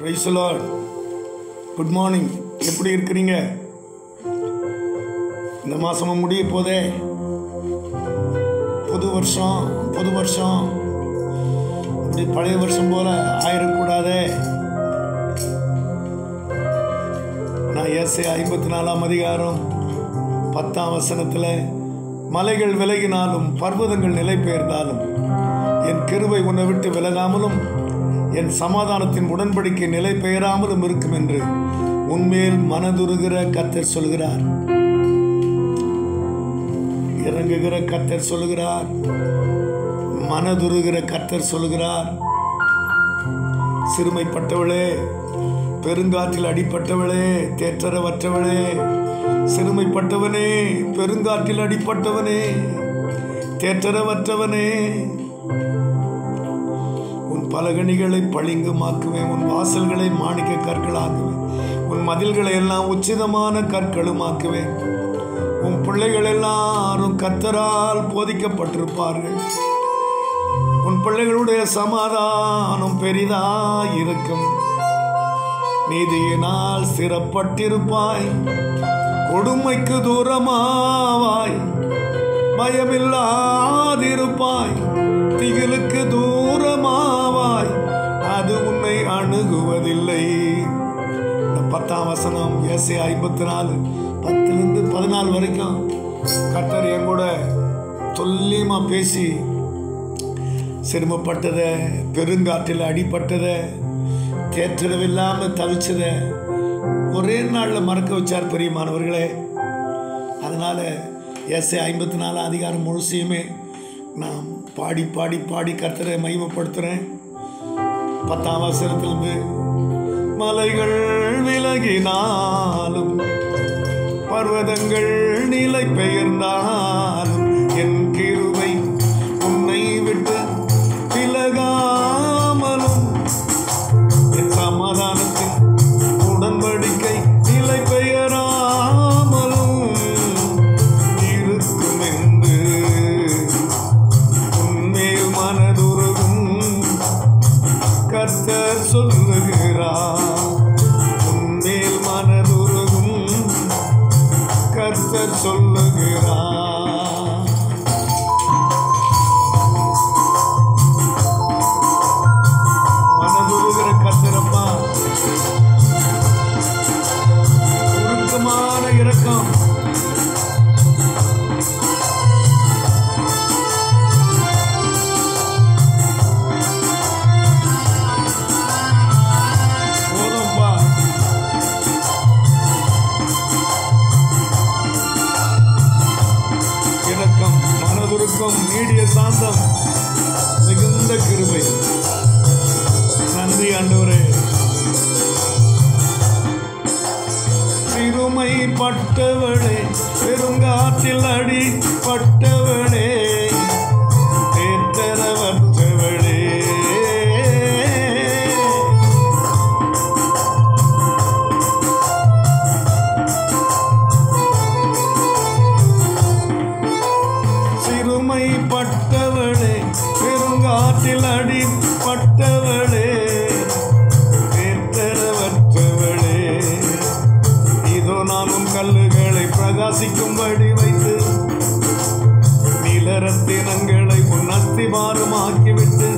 price Lord good morning எப்படி இருக்கிறீங்க இந்த மாதமும் முடிய போதே புது வருஷம் புது வருஷம் இப்படி பழைய வருஷம் போல ஆயிடக்கூடாதே நான் ஏசை ஐம்பத்தி நாலாம் அதிகாரம் பத்தாம் வசனத்தில் மலைகள் விலகினாலும் பர்வதங்கள் நிலை பெயர்ந்தாலும் என் கிருபை உன்னை விட்டு விலகாமலும் என் சமாதானத்தின் உடன்படிக்கை நிலை பெயராமலும் இருக்கும் என்று உன்மேல் மனதுருகிற கர்த்தர் சொல்கிறார் இறங்குகிற கர்த்தர் சொல்கிறார் மனதுருகிற கர்த்தர் சொல்கிறார் சிறுமைப்பட்டவளே பெருங்காற்றில் அடிப்பட்டவளே தேற்றரவற்றவளே சிறுமைப்பட்டவனே பெருங்காற்றில் அடிப்பட்டவனே தேற்றரவற்றவனே உன் பலகணிகளை பளிங்குமாக்குவேன் உன் வாசல்களை மாணிக்க கற்களாக்குவேன் உன் மதில்களை எல்லாம் உச்சிதமான கற்களுமாக்குவேன் உன் பிள்ளைகள் எல்லாரும் கத்தரால் போதிக்கப்பட்டிருப்பார்கள் உன் பிள்ளைகளுடைய சமாதானம் பெரிதாயிருக்கும் நீதியினால் ஸ்திரப்பட்டிருப்பாய் கொடுமைக்கு தூரமாவாய் பயமில்லாதிருப்பாய் திகிலுக்கு தூரமாவாய் அது உன்னை அணுகுவதில்லை இந்த பத்தாம் வசனம் ஏசை ஐம்பத்தி நாலு பத்துலேருந்து பதினாலு வரைக்கும் கர்த்தர் என் கூட துல்லியமாக பேசி சிரமப்பட்டதை பெருங்காற்றில் அடிப்பட்டதை தேற்றடவில்லாமல் தவிச்சதை ஒரே நாளில் மறக்க வச்சார் பெரியமானவர்களே அதனால் எஸ்ஏ ஐம்பத்தி நாலு அதிகாரம் முழுசையுமே நான் பாடி பாடி பாடி கர்த்தரை மகிமைப்படுத்துகிறேன் பத்தாம் வசனத்திலிருந்து மலைகள் விலகினாலும் பர்வதங்கள் நிலை பெயர்ந்தாலும் என் கிருவை உன்னை விட்டு விலகாமலும் என் சமாதானத்தின் உடன்படிக்கை நிலை பெயராமலும் இருக்கும் என்று உன்மேல் மனதுருகும் கர்த்தர் சொல்லுகிறார் உன்மேல் மனதுருகும் கர்த்தர் சொல்லுகிறார் மனதுருகிற கர்த்தரப்பா உருக்கமான இரக்கம் போதும்பா இரக்கம் மனதுருக்கம் நீடிய சாந்தம் மிகுந்த கிருபை நன்றி ஆண்டவரே சிறுமை பட்டவளே பெருங்காற்றில் அடி பட்டவளே தேற்றரவற்றவளே சிறுமை பட்டவளே பெருங்காற்றில் அடி பட்டவளே தேற்றரவற்றவளே இதோ நானும் கல்லுகளை பிரகாசிக்கும்படி வைத்து நிலரத்தினங்களை உன் அஸ்திபாரமாக்கிவிட்டு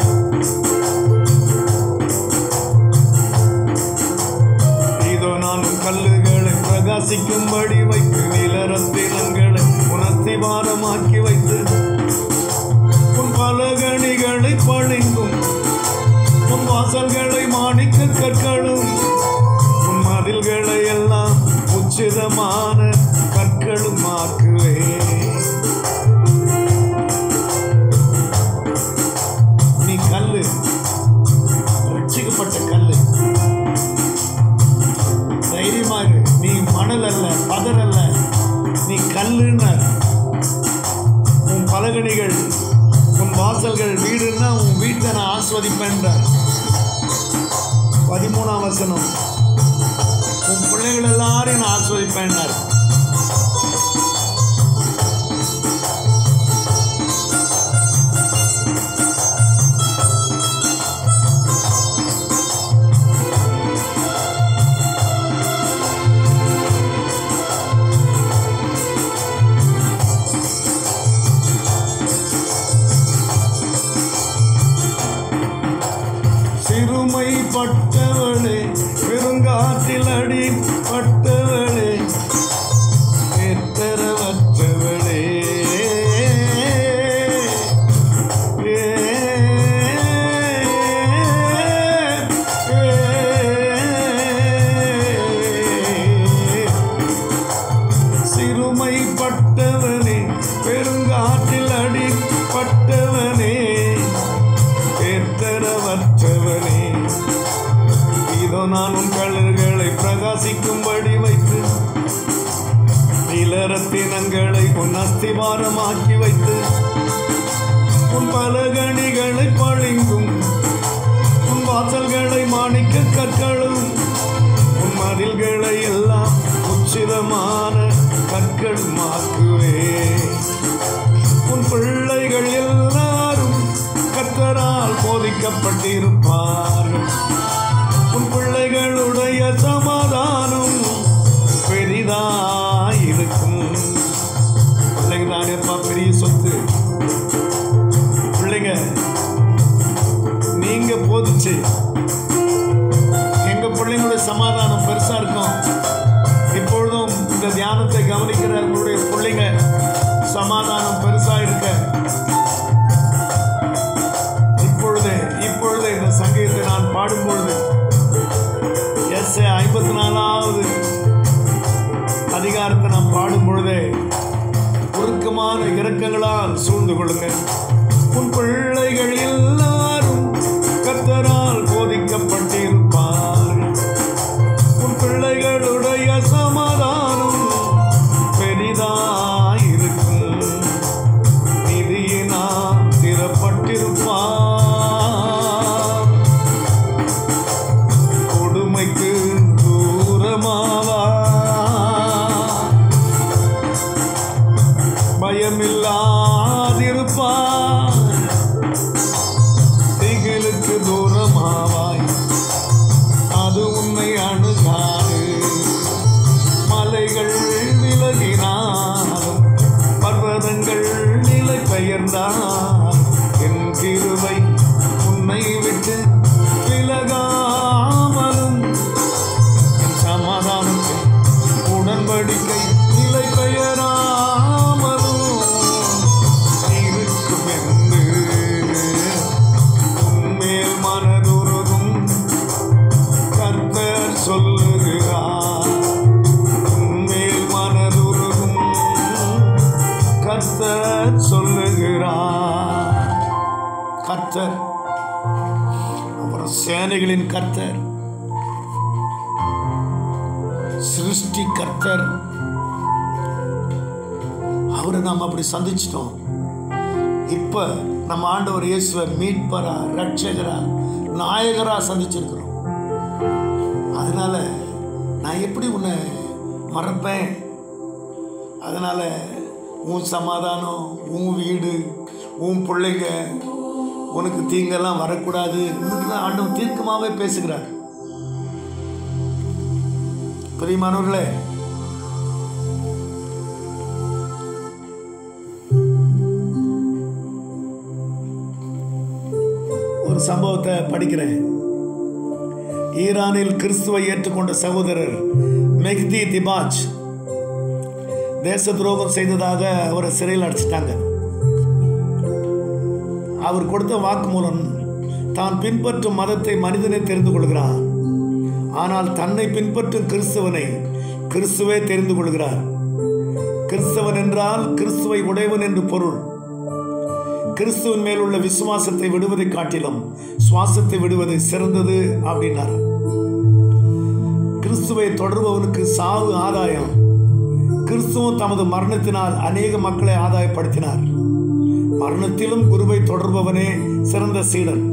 இதோ நானும் கல்லுகளை பிரகாசிக்கும்படி வைத்து நிலரத்தினங்களை உன் அஸ்திபாரமாக்கி வைத்து உன் பலகணிகளை பழிங்கும் உன் வாசல்களை மாணிக்க கற்களும் உன் மதில்களை எல்லாம் உச்சிதமான கற்களும் ஆக்குவே நீ கல்லு ரட்சிக்கப்பட்ட கல்லு தைரியமா இரு நீ மணல் அல்ல பதர் அல்ல நீ கல்லுன்ன உன் பலகணிகள் உன் வாசல்கள் வீடுன்னா உன் வீட்டை நான் ஆஸ்வதிப்பேன்றார் பதிமூணாம் வசனம் உன் பிள்ளைகள் எல்லாரையும் நான் ஆஸ்வதிப்பேன்னார் பட்டவளே பெருங்காற்றில் அடி பட்டவளே பேத்தரவற்றவளே சிறுமைப்பட்டவனே பெருங்காற்றில் அடிப்பட்டவனே பேத்தரவற்றவனே இதோ நான் உன் கலர்களை பிரகாசிக்கும்படி வைத்து நிலரத்தினங்களை உன் அஸ்திவாரமாக்கி வைத்து உன் பலகணிகளை பளிங்கும் உன் வாசல்களை மாணிக்க கற்களும் உன் மதில்களை எல்லாம் உச்சிதமான கற்களுமாக்குவே உன் பிள்ளைகள் எல்லாரும் கத்தரால் போதிக்கப்பட்டிருப்பார்கள் உன் பிள்ளைகளுடைய சமாதானம் பெரிதாயிருக்கும் பிள்ளைங்க தானேப்பா பெரிய சொத்து பிள்ளைங்க நீங்க போதிச்சு எங்க பிள்ளைங்களுடைய சமாதானம் பெருசா இருக்கும் இப்பொழுதும் இந்த தியானத்தை கவனிக்கிற உங்களுடைய பிள்ளைங்க சமாதானம் பெருசா இருக்க இப்பொழுது இப்பொழுது இந்த சங்கீதத்தை நான் பாடும்பொழுது எஸ் ஐம்பத்தி நாலாவது அதிகாரத்தை நாம் பாடும் பொழுதே உருக்கமான இரக்கங்களால் சூழ்ந்து கொள்ளுங்க உன் பிள்ளைகள் எல்லாரும் கர்த்தரால் போதிக்கப்பட்டிருப்பார்கள் உன் பிள்ளைகளுடைய சமாதானம் பெரிதாயிருக்கும் நிதியினா திறப்பட்டிருப்பார் கொடுமைக்கு தூரமாவா பயமில்லாதிருப்பார் திகிலுக்கு தூரமாவாய் அது உன்னை அணுகாது மலைகள் விலகினாலும் பர்வதங்கள் நிலை பெயர்ந்தால் என் கிருபை உன்னை விட்டு விலகாமலும் என் சமாதானத்தை உடன்படிக்கை நிலை பெயராமலும் இருக்கும் என்று உன்மேல் மனதுருகும் கர்த்தர் சொல்லுகிறார் உன்மேல் மனதுருகும் கர்த்தர் சொல்லுகிறார் கர்த்தர் அவர் சேனைகளின் கர்த்தர் சிருஷ்டி கர்த்தர் அவரை நாம் அப்படி சந்திச்சிட்டோம் இப்ப நம்ம ஆண்டவர் இயேசுவை மீட்பரா ரட்சகரா நாயகரா சந்திச்சிருக்கிறோம் அதனால நான் எப்படி உன்னை மறப்பேன் அதனால உன் சமாதானம் உன் வீடு உன் பிள்ளைங்க உனக்கு தீங்கெல்லாம் வரக்கூடாது இதுதான் ஆண்டவன் தீர்க்கமாகவே பேசுகிறார் பிரியமானவர்களே ஒரு சம்பவத்தை படிக்கிறேன் ஈரானில் கிறிஸ்துவை ஏற்றுக்கொண்ட சகோதரர் மெஹ்தி திபாஜ் தேச துரோகம் செய்ததாக அவரை சிறையில் அடைச்சிட்டாங்க அவர் கொடுத்த வாக்குமூலம் தான் பின்பற்றும் மதத்தை மனிதனை தெரிந்து கொள்கிறான் ஆனால் தன்னை பின்பற்றும் கிறிஸ்தவனை கிறிஸ்துவே தெரிந்து கொள்கிறார் கிறிஸ்தவன் என்றால் கிறிஸ்துவை உடையவன் என்று பொருள் கிறிஸ்துவின் மேல் உள்ள விசுவாசத்தை விடுவதை காட்டிலும் சுவாசத்தை விடுவது சிறந்தது அப்படின்னார் கிறிஸ்துவை தொடர்பவனுக்கு சாவு ஆதாயம் கிறிஸ்துவம் தமது மரணத்தினால் அநேக மக்களை ஆதாயப்படுத்தினார் மரணத்திலும் குருவை தொடர்பவனே சிறந்த சீடன்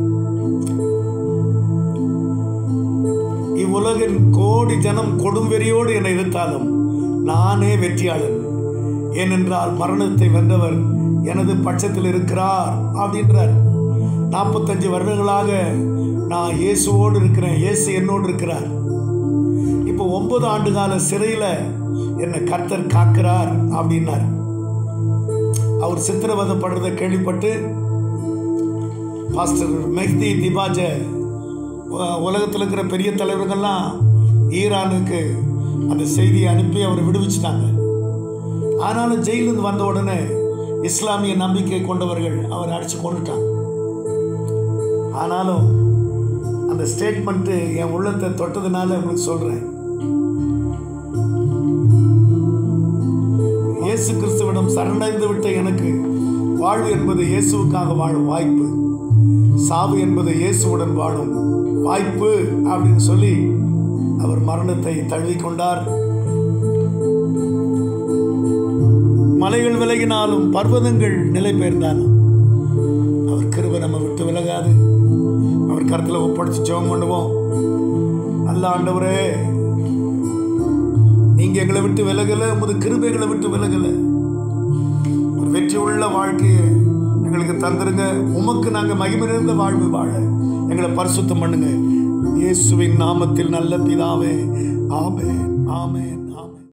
இவ்வுலகின் கோடி ஜனம் கொடும்பெரியோடு என்னை எதிர்த்தாலும் நானே வெற்றியாளன் ஏனென்றால் மரணத்தை வென்றவர் எனது பட்சத்தில் இருக்கிறார் அப்படின்றார் நாற்பத்தஞ்சு வருடங்களாக நான் இயேசுவோடு இருக்கிறேன் இயேசு என்னோடு இருக்கிறார் இப்போ ஒன்பது ஆண்டு கால சிறையில் என்னை கர்த்தர் காக்கிறார் அப்படின்னார் அவர் சித்திரவதைப்படுறதை கேள்விப்பட்டு பாஸ்டர் மெஹ்தி திபாஜ உலகத்தில் இருக்கிற பெரிய தலைவர்கள்லாம் ஈரானுக்கு அந்த செய்தியை அனுப்பி அவரை விடுவிச்சிட்டாங்க ஆனாலும் ஜெயிலிருந்து வந்த உடனே இஸ்லாமிய நம்பிக்கை கொண்டவர்கள் அவரை அடித்து கொண்டுட்டாங்க ஆனாலும் அந்த ஸ்டேட்மெண்ட்டு என் உள்ளத்தை தொட்டதுனால உங்களுக்கு சொல்கிறேன் இயேசு கிறிஸ்துவிடம் சரணடைந்து விட்ட எனக்கு வாழ்வு என்பது இயேசுவுக்காக வாழும் வாய்ப்பு சாவு என்பது இயேசுவுடன் வாழும் வாய்ப்பு அப்படின்னு சொல்லி அவர் மரணத்தை தழுவிக்கொண்டார் மலைகள் விலகினாலும் பர்வதங்கள் நிலை பெயர்ந்தாலும் அவர் கிருபை நம்ம விட்டு விலகாது அவர் கருத்தில் ஒப்படைச்சு ஜெபம் பண்ணுவோம் நல்ல ஆண்டவரே நீங்க எங்களை விட்டு விலகல உமது கிருபைகளை விட்டு விலகல ஒரு வெற்றி உள்ள வாழ்க்கையை எங்களுக்கு தந்துருங்க உமக்கு நாங்க மகிமை நிறைந்த வாழ்வு வாழ எங்களை பரிசுத்தம் பண்ணுங்க இயேசுவின் நாமத்தில் நல்ல பிதாவே ஆமென் ஆமென்